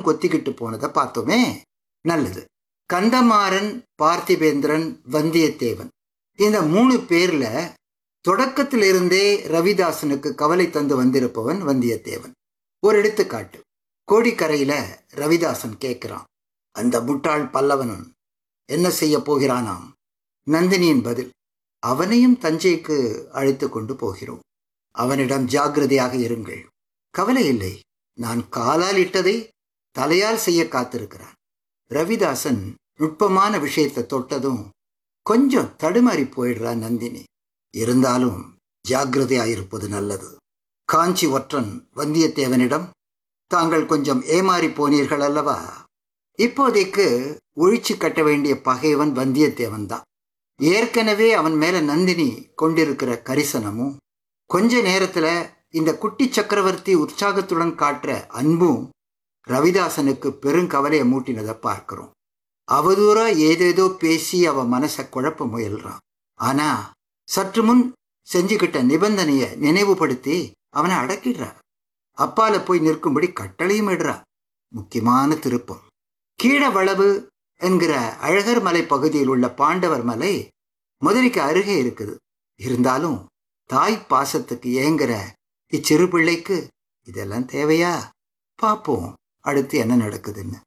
கொத்திக்கிட்டு போனதை பார்த்தோமே நல்லது கந்தமாறன் பார்த்திபேந்திரன் வந்தியத்தேவன் இந்த மூணு பேர்ல தொடக்கத்திலிருந்தே ரவிதாசனுக்கு கவலை தந்து வந்திருப்பவன் வந்தியத்தேவன் ஒரு எடுத்துக்காட்டு கோடிக்கரையில ரவிதாசன் கேட்கிறான் அந்த முட்டாள் பல்லவனன் என்ன செய்ய போகிறானாம் நந்தினியின் பதில் அவனையும் தஞ்சைக்கு அழைத்து கொண்டு போகிறோம் அவனிடம் ஜாக்கிரதையாக இருங்கள் கவலை இல்லை நான் காலால் இட்டதை தலையால் செய்ய காத்திருக்கிறான் ரவிதாசன் நுட்பமான விஷயத்தை தொட்டதும் கொஞ்சம் தடுமாறி போயிடுறா நந்தினி இருந்தாலும் ஜாக்கிரதையாயிருப்பது நல்லது காஞ்சி ஒற்றன் வந்தியத்தேவனிடம் தாங்கள் கொஞ்சம் ஏமாறி போனீர்கள் அல்லவா இப்போதைக்கு ஒழிச்சு கட்ட வேண்டிய பகைவன் வந்தியத்தேவன் தான் ஏற்கனவே அவன் மேல நந்தினி கொண்டிருக்கிற கரிசனமும் கொஞ்ச நேரத்துல இந்த குட்டி சக்கரவர்த்தி உற்சாகத்துடன் காட்டுற அன்பும் ரவிதாசனுக்கு பெருங்கவலையை மூட்டினதை பார்க்கிறோம் அவதூறா ஏதேதோ பேசி அவ மனசை குழப்ப முயல்றான் ஆனா சற்று முன் செஞ்சுக்கிட்ட நிபந்தனைய நினைவுபடுத்தி அவனை அடக்கிடுறா அப்பால போய் நிற்கும்படி கட்டளையும் இடுறா முக்கியமான திருப்பம் கீழவளவு என்கிற அழகர் மலை பகுதியில் உள்ள பாண்டவர் மலை மதுரைக்கு அருகே இருக்குது இருந்தாலும் தாய் பாசத்துக்கு ஏங்குற இச்சிறு பிள்ளைக்கு இதெல்லாம் தேவையா பார்ப்போம் அடுத்து என்ன நடக்குதுன்னு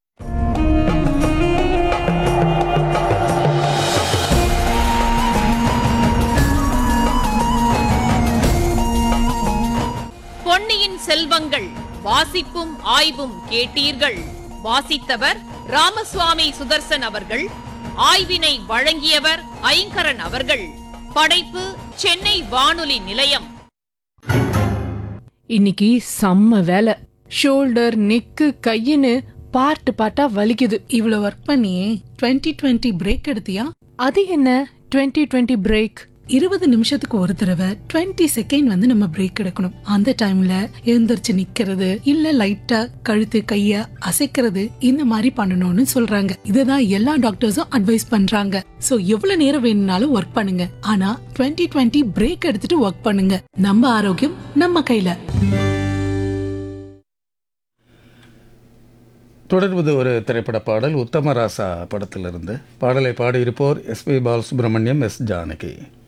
பொன்னியின் செல்வங்கள் வாசிப்பும் ஆய்வும் கேட்டீர்கள் வாசித்தவர் ராமசுவாமி சுதர்சன் அவர்கள் ஆய்வினை வழங்கியவர் ஐங்கரன் அவர்கள் படைப்பு சென்னை வானொலி நிலையம் இன்னைக்கு செம்ம வேலை ஷோல்டர் நெக்கு கையின்னு பார்ட்டு பார்ட்டா வலிக்குது இவ்வளவு ஒர்க் பண்ணியே 2020 டுவெண்ட்டி பிரேக் எடுத்தியா அது என்ன 2020 டுவெண்ட்டி பிரேக் இருபது நிமிஷத்துக்கு ஒரு தடவை 20 செகண்ட் வந்து நம்ம பிரேக் எடுக்கணும் அந்த டைம்ல எழுந்திருச்சு நிக்கிறது இல்ல லைட்டா கழுத்து கைய அசைக்கிறது இந்த மாதிரி பண்ணணும்னு சொல்றாங்க இதுதான் எல்லா டாக்டர்ஸும் அட்வைஸ் பண்றாங்க சோ எவ்வளவு நேரம் வேணும்னாலும் ஒர்க் பண்ணுங்க ஆனா 2020 டுவெண்ட்டி பிரேக் எடுத்துட்டு ஒர்க் பண்ணுங்க நம்ம ஆரோக்கியம் நம்ம கையில தொடர்வது ஒரு திரைப்பட பாடல் உத்தமராசா படத்திலிருந்து பாடலை பாடியிருப்போர் எஸ்பி பாலசுப்ரமணியம் எஸ் ஜானகி